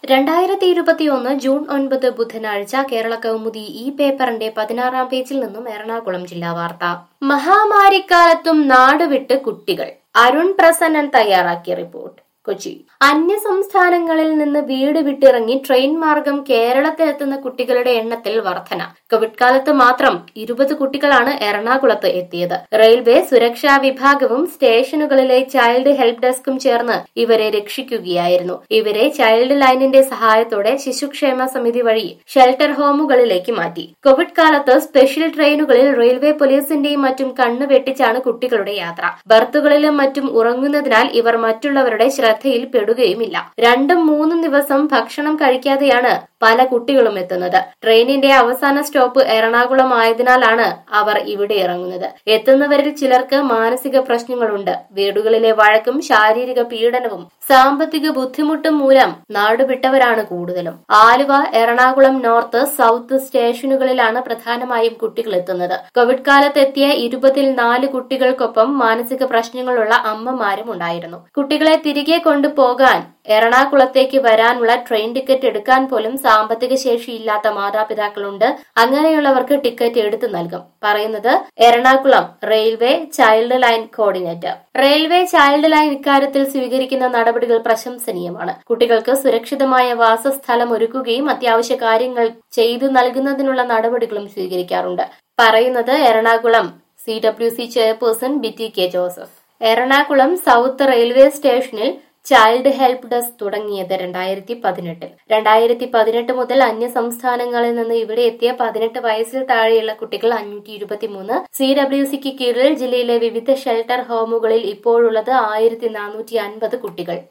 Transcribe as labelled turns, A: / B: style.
A: രണ്ടായിരത്തി ഇരുപത്തിയൊന്ന് ജൂൺ ഒൻപത് ബുധനാഴ്ച കേരള കൗമുദി ഈ പേപ്പറിന്റെ പതിനാറാം പേജിൽ നിന്നും എറണാകുളം ജില്ലാ വാർത്ത മഹാമാരിക്കാലത്തും നാടുവിട്ട് കുട്ടികൾ അരുൺ പ്രസന്നൻ തയ്യാറാക്കിയ റിപ്പോർട്ട് കൊച്ചി അന്യ സംസ്ഥാനങ്ങളിൽ നിന്ന് വീട് വിട്ടിറങ്ങി ട്രെയിൻ മാർഗം കേരളത്തിലെത്തുന്ന കുട്ടികളുടെ എണ്ണത്തിൽ വർധന കോവിഡ് കാലത്ത് മാത്രം ഇരുപത് കുട്ടികളാണ് എറണാകുളത്ത് എത്തിയത് റെയിൽവേ സുരക്ഷാ വിഭാഗവും സ്റ്റേഷനുകളിലെ ചൈൽഡ് ഹെൽപ്പ് ഡെസ്കും ചേർന്ന് ഇവരെ രക്ഷിക്കുകയായിരുന്നു ഇവരെ ചൈൽഡ് ലൈനിന്റെ സഹായത്തോടെ ശിശുക്ഷേമ സമിതി വഴി ഷെൽട്ടർ ഹോമുകളിലേക്ക് മാറ്റി കോവിഡ് കാലത്ത് സ്പെഷ്യൽ ട്രെയിനുകളിൽ റെയിൽവേ പോലീസിന്റെയും മറ്റും കണ്ണു വെട്ടിച്ചാണ് കുട്ടികളുടെ യാത്ര ബർത്തുകളിലും മറ്റും ഉറങ്ങുന്നതിനാൽ ഇവർ മറ്റുള്ളവരുടെ ശ്രദ്ധയിൽ പെടുകയുമില്ല രണ്ടും മൂന്നും ദിവസം ഭക്ഷണം കഴിക്കാതെയാണ് പല കുട്ടികളും എത്തുന്നത് ട്രെയിനിന്റെ അവസാന സ്റ്റോപ്പ് എറണാകുളം ആയതിനാലാണ് അവർ ഇവിടെ ഇറങ്ങുന്നത് എത്തുന്നവരിൽ ചിലർക്ക് മാനസിക പ്രശ്നങ്ങളുണ്ട് വീടുകളിലെ വഴക്കും ശാരീരിക പീഡനവും സാമ്പത്തിക ബുദ്ധിമുട്ടും മൂലം നാടുവിട്ടവരാണ് കൂടുതലും ആലുവ എറണാകുളം നോർത്ത് സൗത്ത് സ്റ്റേഷനുകളിലാണ് പ്രധാനമായും കുട്ടികൾ എത്തുന്നത് കോവിഡ് കാലത്ത് എത്തിയ ഇരുപതിൽ നാല് കുട്ടികൾക്കൊപ്പം മാനസിക പ്രശ്നങ്ങളുള്ള അമ്മമാരും ഉണ്ടായിരുന്നു കുട്ടികളെ തിരികെ കൊണ്ടുപോകാൻ എറണാകുളത്തേക്ക് വരാനുള്ള ട്രെയിൻ ടിക്കറ്റ് എടുക്കാൻ പോലും സാമ്പത്തിക ശേഷിയില്ലാത്ത മാതാപിതാക്കളുണ്ട് അങ്ങനെയുള്ളവർക്ക് ടിക്കറ്റ് എടുത്തു നൽകും പറയുന്നത് Ernakulam railway child line coordinator railway child line ഇക്കാര്യത്തിൽ സ്വീകരിക്കുന്ന നടപടികൾ പ്രശംസനീയമാണ് കുട്ടികൾക്ക് സുരക്ഷിതമായ വാസസ്ഥലം ഒരുക്കുകയും അത്യാവശ്യ കാര്യങ്ങൾ ചെയ്തു നൽകുന്നതിനുള്ള നടപടികളും സ്വീകരിക്കാറുണ്ട് പറയുന്നത് Ernakulam C W C chairperson Bitty K Joseph Ernakulam south railway സ്റ്റേഷനിൽ ചൈൽഡ് ഹെൽപ്പ് ഡെസ്ക് തുടങ്ങിയത് രണ്ടായിരത്തി പതിനെട്ടിൽ രണ്ടായിരത്തി പതിനെട്ട് മുതൽ അന്യ സംസ്ഥാനങ്ങളിൽ നിന്ന് ഇവിടെ എത്തിയ പതിനെട്ട് വയസ്സിൽ താഴെയുള്ള കുട്ടികൾ അഞ്ഞൂറ്റി ഇരുപത്തിമൂന്ന് സി ഡബ്ല്യു സിക്ക് കീഴിൽ ജില്ലയിലെ വിവിധ ഷെൽട്ടർ ഹോമുകളിൽ ഇപ്പോഴുള്ളത് ആയിരത്തി നാനൂറ്റി അൻപത് കുട്ടികൾ